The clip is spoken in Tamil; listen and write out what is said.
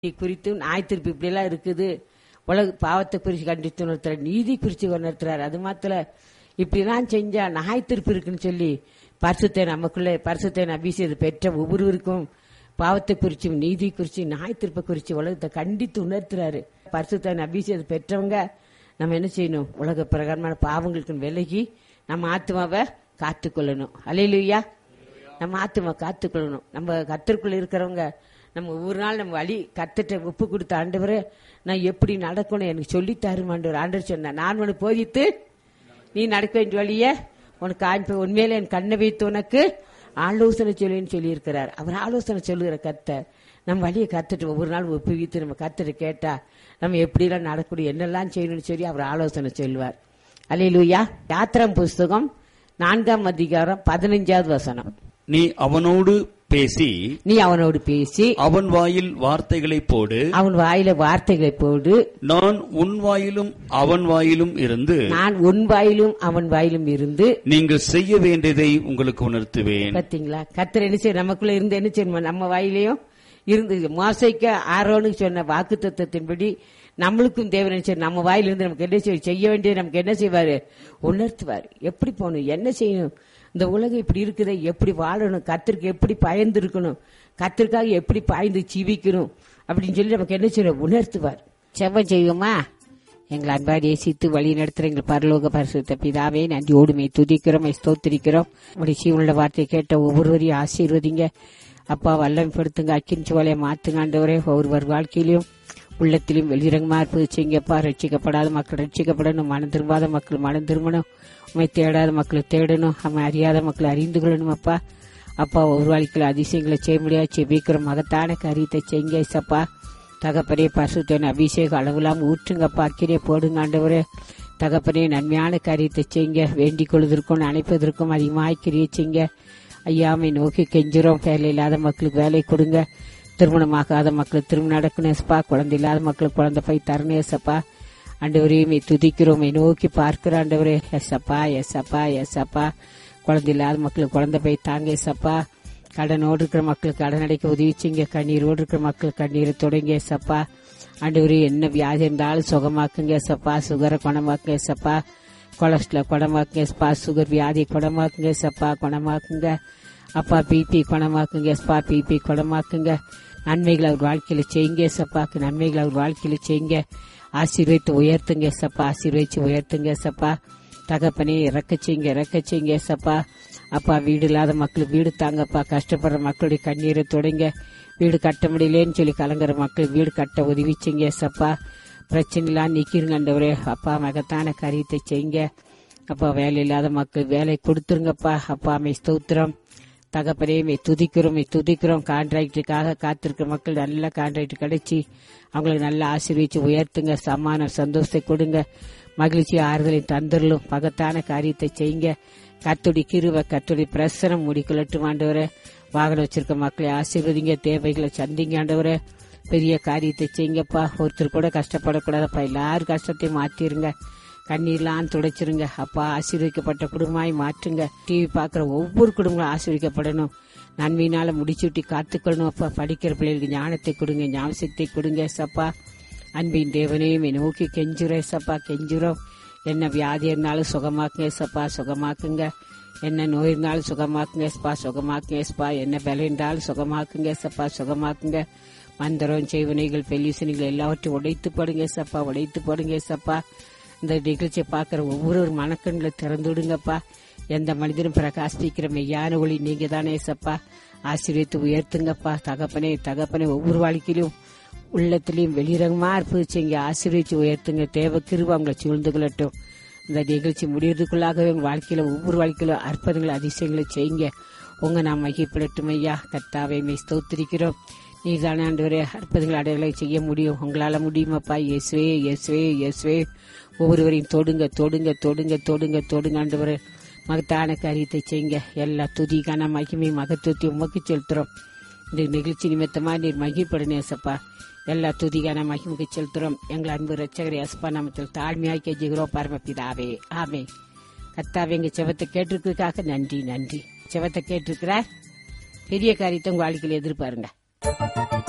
குறித்து நாய் திருப்பி இப்படி எல்லாம் இருக்குது உலக பாவத்தை குறித்து கண்டித்து உணர்த்துறார் நீதி குறித்து உணர்த்துறாரு அது மாத்திர இப்படிலாம் செஞ்சா நாய் திருப்பி இருக்குன்னு சொல்லி பரிசுத்தை நமக்குள்ளே பரிசுத்தை அபிஷேகத்தை பெற்ற ஒவ்வொருவருக்கும் பாவத்தை குறிச்சும் நீதி குறிச்சு நாய் திருப்ப குறிச்சு உலகத்தை கண்டித்து உணர்த்துறாரு பரிசுத்தை அபிஷேகத்தை பெற்றவங்க நம்ம என்ன செய்யணும் உலக பிரகாரமான பாவங்களுக்கு விலகி நம்ம ஆத்மாவை காத்துக்கொள்ளணும் அலையிலுயா நம்ம ஆத்மா காத்துக்கொள்ளணும் நம்ம கத்திற்குள்ள இருக்கிறவங்க நம்ம ஒவ்வொரு நாள் நம்ம வழி கத்துட்ட ஒப்பு கொடுத்த ஆண்டவரே நான் எப்படி நடக்கணும் எனக்கு சொல்லி தரும் ஆண்டவர் ஆண்டவர் சொன்னேன் நான் உனக்கு போதித்து நீ நடக்க வேண்டிய வழிய உனக்கு காண்ப உண்மையில என் கண்ணை வைத்து உனக்கு ஆலோசனை சொல்லுன்னு சொல்லியிருக்கிறார் அவர் ஆலோசனை சொல்லுகிற கர்த்தர் நம்ம வழியை கத்துட்டு ஒவ்வொரு நாள் ஒப்புவித்து நம்ம கத்துட்டு கேட்டா நம்ம எப்படிலாம் நடக்கணும் என்னெல்லாம் செய்யணும்னு சொல்லி அவர் ஆலோசனை சொல்லுவார் அலையிலுயா யாத்திரம் புஸ்தகம் நான்காம் அதிகாரம் பதினஞ்சாவது வசனம் நீ அவனோடு பேசி நீ அவனோடு பேசி அவன் வாயில் வார்த்தைகளை போடு அவன் வாயில வார்த்தைகளை போடு நான் உன் வாயிலும் அவன் வாயிலும் இருந்து நான் உன் வாயிலும் அவன் வாயிலும் இருந்து நீங்கள் செய்ய வேண்டியதை உங்களுக்கு உணர்த்துவேன் பாத்தீங்களா கத்தர் என்ன செய்ய நமக்குள்ள இருந்து என்ன செய்யணுமா நம்ம வாயிலையும் இருந்து மோசைக்கு ஆரோனுக்கு சொன்ன வாக்கு தத்துவத்தின்படி நம்மளுக்கும் தேவன் என்ன செய்ய நம்ம வாயிலிருந்து நமக்கு என்ன செய்ய செய்ய வேண்டியது நமக்கு என்ன செய்வாரு உணர்த்துவார் எப்படி போகணும் என்ன செய்யணும் இந்த உலகம் இப்படி இருக்குதே எப்படி வாழணும் கத்திற்கு எப்படி பயந்து இருக்கணும் கத்திற்காக எப்படி பாய்ந்து ஜீவிக்கணும் அப்படின்னு சொல்லி நமக்கு என்ன செய்யணும் உணர்த்துவார் செவ்வம் செய்வோமா எங்கள் அன்பாடி நேசித்து வழி நடத்துற எங்கள் பரலோக பரிசுத்த பிதாவே நன்றியோடு மே துதிக்கிறோம் மை ஸ்தோத்திரிக்கிறோம் உடைய சீவனுள்ள வார்த்தை கேட்ட ஒவ்வொருவரையும் ஆசீர்வதிங்க அப்பா வல்லமைப்படுத்துங்க அக்கின் வலையை மாத்துங்க ஆண்டவரே ஒவ்வொருவர் வாழ்க்கையிலும் உள்ளத்திலும் வெளிரங்கமா இருப்பது செய்யுங்கப்பா ரட்சிக்கப்படாத மக்கள் ரட்சிக்கப்படணும் மனம் திரும்பாத மக்கள் மனம் திரும்பணும் உண்மை தேடாத மக்களை தேடணும் அவன் அறியாத மக்களை அறிந்து கொள்ளணும் அப்பா அப்பா ஒரு வாழ்க்கையில் அதிசயங்களை செய்ய முடியாது செபிக்கிற மகத்தான காரியத்தை செய்யுங்க ஐசப்பா தகப்பனே பசுத்தன் அபிஷேகம் அளவில்லாம ஊற்றுங்கப்பா அக்கினே போடுங்க ஆண்டவரே தகப்பனே நன்மையான காரியத்தை செய்யுங்க வேண்டிக் கொள்வதற்கும் அணைப்பதற்கும் அதிகமாக கிரியை செய்யுங்க ஐயாமை நோக்கி கெஞ்சுறோம் வேலை இல்லாத மக்களுக்கு வேலை கொடுங்க திருமணமாகாத மக்களுக்கு திருமணம் நடக்கணும் ஏசப்பா குழந்தை இல்லாத மக்களுக்கு குழந்தை போய் தரணும் ஏசப்பா ஆண்டவரையும் துதிக்கிறோம் நோக்கி பார்க்கிற ஆண்டவரே எஸ்அப்பா எஸ்அப்பா எஸ்அப்பா குழந்தை இல்லாத மக்களுக்கு குழந்தை போய் தாங்க எஸ்அப்பா கடனோடு இருக்கிற மக்களுக்கு கடன் அடைக்க உதவிச்சிங்க கண்ணீரோடு இருக்கிற மக்களுக்கு கண்ணீரை தொடங்க எஸ்அப்பா ஆண்டவரே என்ன வியாதி இருந்தாலும் சுகமாக்குங்க எஸ்அப்பா சுகரை குணமாக்குங்க எஸ்அப்பா கொலஸ்ட்ரால் குணமாக்குங்க எஸ்பா சுகர் வியாதி குணமாக்குங்க எஸ்அப்பா குணமாக்குங்க அப்பா பிபி குணமாக்குங்க எஸ்பா பிபி குணமாக்குங்க நன்மைகளை அவர் வாழ்க்கையில செய்யுங்க எஸ்அப்பாக்கு நன்மைகளை அவர் வாழ்க்கையில செய்யுங்க ஆசீர்வதித்து உயர்த்துங்க எஸ்அப்பா ஆசீர்வதிச்சு உயர்த்துங்க எஸ்அப்பா தகப்பனே இறக்க செய்யுங்க இறக்க செய்யுங்க எஸ்அப்பா அப்பா வீடு இல்லாத மக்கள் வீடு தாங்கப்பா கஷ்டப்படுற மக்களுடைய கண்ணீரை தொடங்க வீடு கட்ட முடியலேன்னு சொல்லி கலங்குற மக்கள் வீடு கட்ட உதவி செய்யுங்க எஸ்அப்பா பிரச்சனை இல்லாம நிக்கிறங்க ஆண்டவரே அப்பா மகத்தான காரியத்தை செய்யுங்க அப்பா வேலை இல்லாத மக்கள் வேலை கொடுத்துருங்கப்பா அப்பா மை ஸ்தோத்திரம் தகப்பனே மை துதிக்கிறோம் மை துதிக்கிறோம் கான்ட்ராக்டுக்காக காத்திருக்கிற மக்கள் நல்ல கான்ட்ராக்ட் கிடைச்சி அவங்களுக்கு நல்ல ஆசீர்வதிச்சு உயர்த்துங்க சமான சந்தோஷத்தை கொடுங்க மகிழ்ச்சி ஆறுதலை தந்துடலும் மகத்தான காரியத்தை செய்யுங்க கத்துடி கிருவ கத்துடி பிரசனம் முடிக்கலட்டும் ஆண்டவரே வாகனம் வச்சிருக்க மக்களை ஆசீர்வதிங்க தேவைகளை சந்திங்க ஆண்டவரே பெரிய காரியத்தை செய்யுங்கப்பா ஒருத்தர் கூட கஷ்டப்படக்கூடாதப்பா எல்லாரும் கஷ்டத்தையும் மாத்திருங்க கண்ணீர்லாம் துடைச்சிருங்க அப்பா ஆசீர்வதிக்கப்பட்ட குடும்பமாய் மாற்றுங்க டிவி பார்க்குற ஒவ்வொரு குடும்பங்களும் ஆசீர்விக்கப்படணும் நன்மையினால முடிச்சுட்டி காத்துக்கொள்ளணும் அப்பா படிக்கிற பிள்ளைகளுக்கு ஞானத்தை கொடுங்க ஞாபகத்தை கொடுங்க சப்பா அன்பின் தேவனையும் நோக்கி கெஞ்சுறேன் சப்பா கெஞ்சுறோம் என்ன வியாதி இருந்தாலும் சுகமாக்குங்க சப்பா சுகமாக்குங்க என்ன நோய் இருந்தாலும் சுகமாக்குங்க ஸ்பா சுகமாக்குங்க ஸ்பா என்ன பலம் இருந்தாலும் சுகமாக்குங்க சப்பா சுகமாக்குங்க மந்திரம் செய்வனைகள் பெல்லிசனிகள் எல்லாவற்றையும் உடைத்து போடுங்க சப்பா உடைத்து போடுங்க சப்பா இந்த நிகழ்ச்சியை பார்க்குற ஒவ்வொரு மனக்கண்களை திறந்து விடுங்கப்பா எந்த மனிதனும் பிரகாசிக்கிற மெய்யான ஒளி நீங்க தானே சப்பா ஆசீர்வித்து உயர்த்துங்கப்பா தகப்பனே தகப்பனே ஒவ்வொரு வாழ்க்கையிலும் உள்ளத்திலையும் வெளிரகமா இருப்பிச்சிங்க ஆசீர்வதிச்சு உயர்த்துங்க தேவ கிருவ அவங்களை சூழ்ந்து கொள்ளட்டும் இந்த நிகழ்ச்சி முடியறதுக்குள்ளாகவே உங்க வாழ்க்கையில ஒவ்வொரு வாழ்க்கையிலும் அற்புதங்களை அதிசயங்களை செய்யுங்க உங்க நாம் மகிப்படட்டும் ஐயா கர்த்தாவை மெய் ஸ்தோத்திரிக்கிறோம் நீ தானே ஆண்டவரே அற்புதங்கள் அடையாளை செய்ய முடியும் உங்களால முடியுமாப்பா இயேசுவே இயேசுவே இயேசுவே ஒவ்வொருவரையும் தொடுங்க தொடுங்க தொடுங்க தொடுங்க தொடுங்க ஆண்டவரே மகத்தான காரியத்தை செய்யுங்க எல்லா துதிக்கான மகிமை மகத்துவத்தை உமக்கு செலுத்துறோம் இந்த நிகழ்ச்சி நிமித்தமா நீர் மகிழ்படுனே சப்பா எல்லா துதிக்கான மகிமுக்கு செலுத்துறோம் எங்கள் அன்பு ரச்சகரை அஸ்பா நாமத்தில் தாழ்மையாய் கெஞ்சுகிறோம் பரமபிதாவே ஆமே கத்தாவே எங்க செவத்தை கேட்டிருக்கிறதுக்காக நன்றி நன்றி செவத்தை கேட்டிருக்கிற பெரிய காரியத்தை உங்க வாழ்க்கையில் எதிர்பாருங்க